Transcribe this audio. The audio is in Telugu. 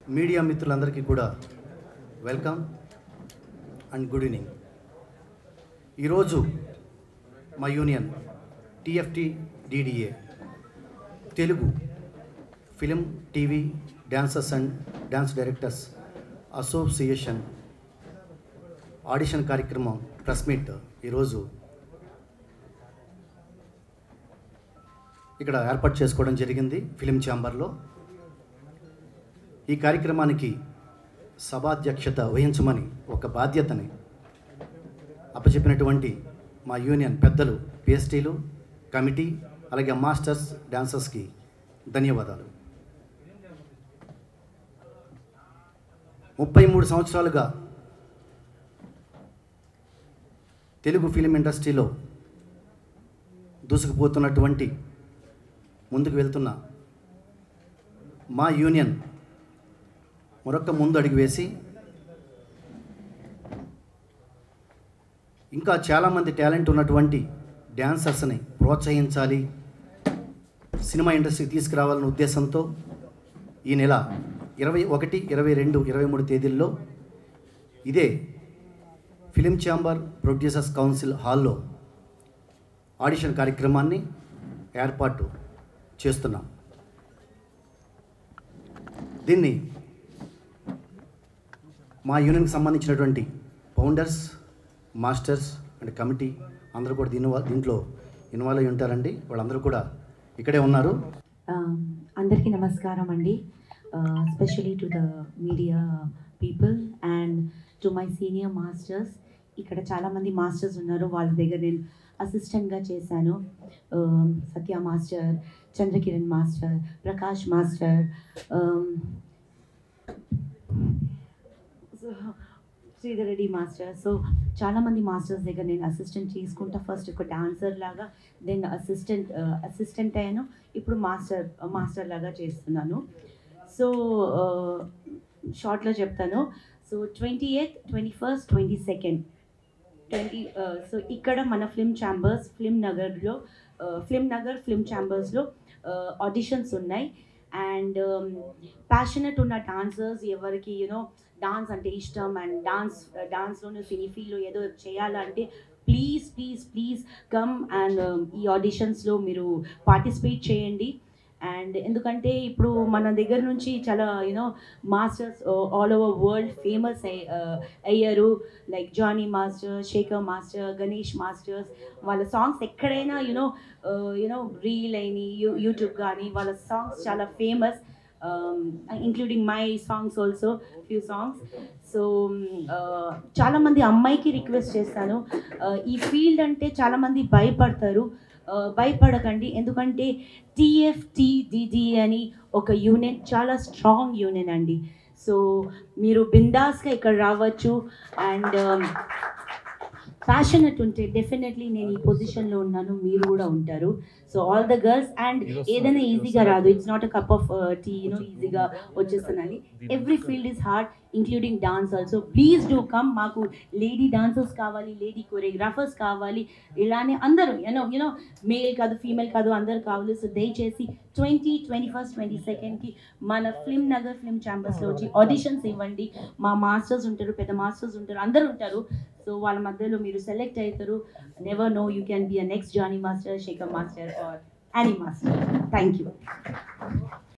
మీడియా మిత్రులందరికీ కూడా వెల్కమ్ అండ్ గుడ్ ఈవినింగ్ ఈరోజు మా union TFT DDA Telugu film TV dancers and dance directors association audition కార్యక్రమం ప్రెస్ మీట్ ఈరోజు ఇక్కడ ఏర్పాటు చేసుకోవడం జరిగింది ఫిలిం ఛాంబర్లో ఈ కార్యక్రమానికి సభాధ్యక్షత వహించమని ఒక బాధ్యతని అప్పచెప్పినటువంటి మా యూనియన్ పెద్దలు పిఎస్టీలు కమిటీ అలాగే మాస్టర్స్ డాన్సర్స్కి ధన్యవాదాలు ముప్పై మూడు సంవత్సరాలుగా తెలుగు ఫిలిం ఇండస్ట్రీలో దూసుకుపోతున్నటువంటి ముందుకు వెళ్తున్న మా యూనియన్ మరొక ముందు అడుగు వేసి ఇంకా చాలామంది టాలెంట్ ఉన్నటువంటి డ్యాన్సర్స్ని ప్రోత్సహించాలి సినిమా ఇండస్ట్రీకి తీసుకురావాలనే ఉద్దేశంతో ఈ నెల ఇరవై ఒకటి ఇరవై రెండు ఇరవై మూడు తేదీల్లో ఇదే ఫిలిం ఛాంబర్ ప్రొడ్యూసర్స్ కౌన్సిల్ హాల్లో ఆడిషన్ కార్యక్రమాన్ని ఏర్పాటు చేస్తున్నాం దీన్ని మా యూనియన్కి సంబంధించినటువంటి ఫౌండర్స్ మాస్టర్స్ అండ్ కమిటీ అందరూ కూడా దీని దీంట్లో ఇన్వాల్వ్ అయి ఉంటారండి వాళ్ళందరూ కూడా ఇక్కడే ఉన్నారు అందరికీ నమస్కారం అండి specially to the media people and to my senior masters ఇక్కడ చాలామంది మాస్టర్స్ ఉన్నారు వాళ్ళ దగ్గర నేను అసిస్టెంట్గా చేశాను Um, Satya master Chandrakiran master Prakash master Sridhar Reddy master so చాలామంది మాస్టర్స్ దగ్గర నేను అసిస్టెంట్ చేసుకుంటా ఫస్ట్ ఒక డాన్సర్ లాగా దెన్ అసిస్టెంట్ అసిస్టెంట్ అయ్యాను ఇప్పుడు మాస్టర్ మాస్టర్ లాగా చేస్తున్నాను సో షార్ట్లో చెప్తాను so twenty eighth twenty first twenty second twenty so ఇక్కడ మన ఫిల్మ్ ఛాంబర్స్ ఫిల్మ్ నగర్లో ఫిల్మ్ నగర్ ఫిల్మ్ ఛాంబర్స్లో ఆడిషన్స్ ఉన్నాయి అండ్ ప్యాషనెట్ ఉన్న డాన్సర్స్ ఎవరికి యూనో డాన్స్ అంటే ఇష్టం అండ్ డాన్స్ డాన్స్లోనే సినీ ఫీల్డ్లో ఏదో చేయాలంటే please please please come and ఈ ఆడిషన్స్లో మీరు పార్టిసిపేట్ చేయండి అండ్ ఎందుకంటే ఇప్పుడు మన దగ్గర నుంచి చాలా you know masters all over world famous అయ్యారు like Johnny master Sekhar master Ganesh masters వాళ్ళ సాంగ్స్ ఎక్కడైనా యూనో యూనో రీల్ అయినాయి యూ యూట్యూబ్ కానీ వాళ్ళ సాంగ్స్ చాలా famous including my songs also few songs so చాలామంది అమ్మాయికి రిక్వెస్ట్ చేస్తాను Uh, ఈ ఫీల్డ్ అంటే చాలామంది భయపడతారు Uh, భయపడకండి ఎందుకంటే టిఎఫ్టిడిడి అని ఒక యూనిట్ చాలా స్ట్రాంగ్ యూనియన్ అండి సో మీరు బిందాస్గా ఇక్కడ రావచ్చు అండ్ ప్యాషనెట్ ఉంటే డెఫినెట్లీ నేను ఈ పొజిషన్లో ఉన్నాను మీరు కూడా ఉంటారు so all the girls and ఏదైనా ఈజీగా రాదు it's not a cup of tea you know ఈజీగా వచ్చేస్తుందని every field is hard including dance also please do come మాకు లేడీ డాన్సర్స్ కావాలి లేడీ కొరియోగ్రాఫర్స్ కావాలి ఇలానే అందరూ యూనో యూనో మేల్ కాదు ఫీమేల్ కాదు అందరు కావాలి సో దయచేసి ట్వంటీ ట్వంటీ ఫస్ట్ ట్వంటీ సెకండ్కి మన ఫిల్మ్ నగర్ ఫిల్మ్ ఛాంబర్స్లో వచ్చి ఆడిషన్స్ ఇవ్వండి మా మాస్టర్స్ ఉంటారు పెద్ద మాస్టర్స్ ఉంటారు అందరూ ఉంటారు సో వాళ్ళ మధ్యలో మీరు సెలెక్ట్ అవుతారు never know you can be a next Johnny master Sekhar master or any master thank you